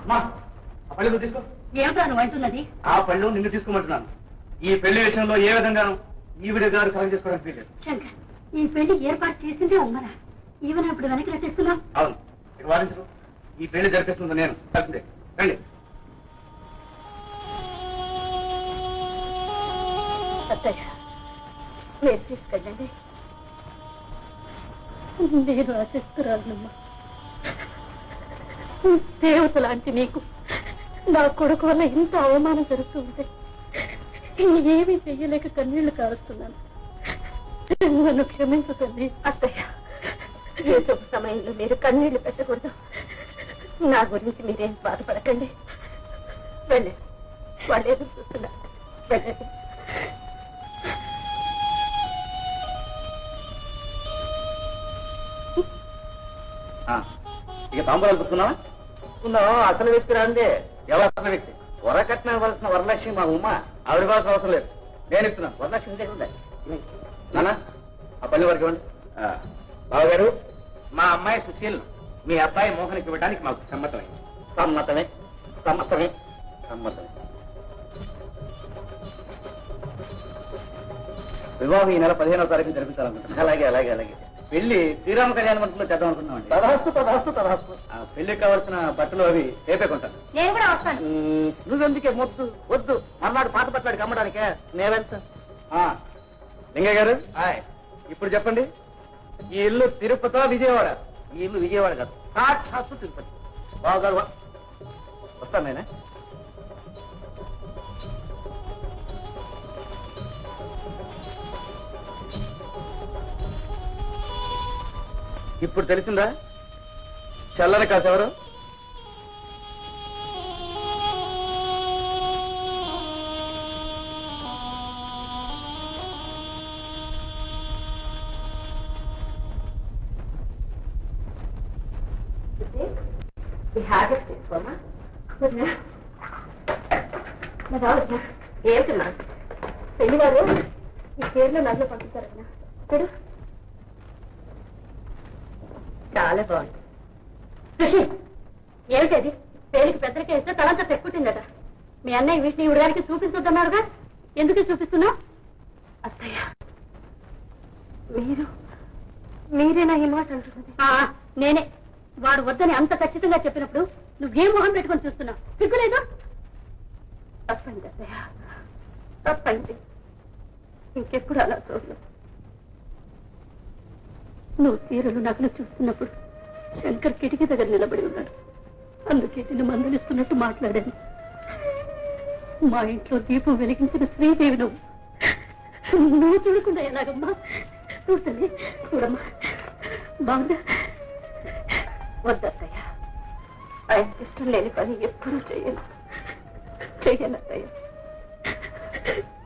అమ్మా ఆ పళ్ళు నువ్వు తీసుకో ఏమిటో నువ్వు అంటున్నది ఆ పళ్ళు నిన్ను తీసుకోమంటున్నాను ఈ పెళ్లి విషయంలో ఏ విధంగానూ ఈవిడ గారు కలెక్ట్ చేసుకోవడానికి వీల్లేదు శంకర్ ఈ పెళ్లి ఏర్పాటు చేసిందే ఉమ్మరా ఈవెన ఇప్పుడు వెనక్కి రచిస్తున్నాం అవును ఇక వారించు ఈ పెళ్లి జరిపిస్తుంది నేను కలిసిందే రండి అత్తయ్య మీరు తీసుకెళ్ళండి నేను ఆశిస్తున్నానమ్మా దేవత లాంటి నీకు నా కొడుకు వల్ల ఇంత అవమానం జరుగుతుంటే ఏమీ చెయ్యలేక కన్నీళ్లు కారుస్తున్నాను నన్ను క్షమించు తల్లి అత్తయ్య ఏ శుభ సమయంలో మీరు కన్నీళ్లు పెట్టకూడదు నా గురించి మీరేం బాధపడకండి వెళ్ళండి వాళ్ళు ఎదురు చూస్తున్నారు వెళ్ళండి ఆ, ఇక తాంబూలాలు పుచ్చుకున్నావా పుచ్చుకున్నావా అసలు వ్యక్తి రాందే ఎవరు అసలు వ్యక్తి వరకట్నం ఇవ్వాల్సిన వరలక్ష్మి మా ఉమ్మ ఆవిడ ఇవ్వాల్సిన అవసరం లేదు నేను ఇస్తున్నాను వరలక్ష్మి దగ్గర ఉంది నాన్న ఆ పల్లి వరకు ఇవ్వండి ఆ, బావగారు మా అమ్మాయి సుశీల్ మీ అబ్బాయి మోహన్కి ఇవ్వడానికి మాకు సమ్మతమే సమ్మతమే సమ్మతమే సమ్మతమే వివాహం ఈ నెల పదిహేనవ తారీఖు జరిపించాలనుకుంటున్నాను అలాగే అలాగే అలాగే పెళ్లి శ్రీరామ కళ్యాణ మండపంలో చేద్దాం అనుకున్నాం తదహస్తు తదహస్తు తదహస్తు పెళ్లికి కావాల్సిన బట్టలు అవి రేపే కొంటాను నేను కూడా వస్తాను నువ్వెందుకే మొద్దు వద్దు మర్నాడు పాత పట్లాడికి అమ్మడానికే నేనెళ్తా లింగయ్య గారు ఇప్పుడు చెప్పండి ఈ ఇల్లు తిరుపతి విజయవాడ ఈ ఇల్లు విజయవాడ కాదు సాక్షాత్తు తిరుపతి బావగారు వా- వస్తాను నేనే ఇప్పుడు తెలిసిందా చల్లని కాసెవరు ఏమిటమ్మా పెళ్లివారు ఈ పేర్లు నన్ను పంపుతారన్నా చూడు చాలా బాగుంది సుషి ఏమిటది పేరుకి పెద్దలకి వేస్తే తలంతా తెక్కుంటుందట మీ అన్నయ్య వీటిని ఇవిడ గారికి చూపించొద్దన్నారుగా ఎందుకు చూపిస్తున్నావు అత్తయ్య మీరు మీరేనా ఈ మాట అంటున్నది నేనే వాడు వద్దని అంత ఖచ్చితంగా చెప్పినప్పుడు నువ్వేం మొహం పెట్టుకొని చూస్తున్నావు సిగ్గులేదు తప్పండి అత్తయ్య తప్పండి ఇంకెప్పుడు అలా చూడలేదు నువ్వు చీరలు నగలు చూస్తున్నప్పుడు శంకర్ కిటికీ దగ్గర నిలబడి ఉన్నాడు అందుకే నిన్ను మందలిస్తున్నట్టు మాట్లాడాను మా ఇంట్లో దీపం వెలిగించిన శ్రీదేవి నువ్వు నువ్వు చూడకుండా ఎలాగమ్మా నువ్వు తల్లి చూడమ్మా బాగుందా వద్దత్తయ్య ఆయనకి ఇష్టం లేని పని ఎప్పుడూ చేయను చెయ్యను అత్తయ్య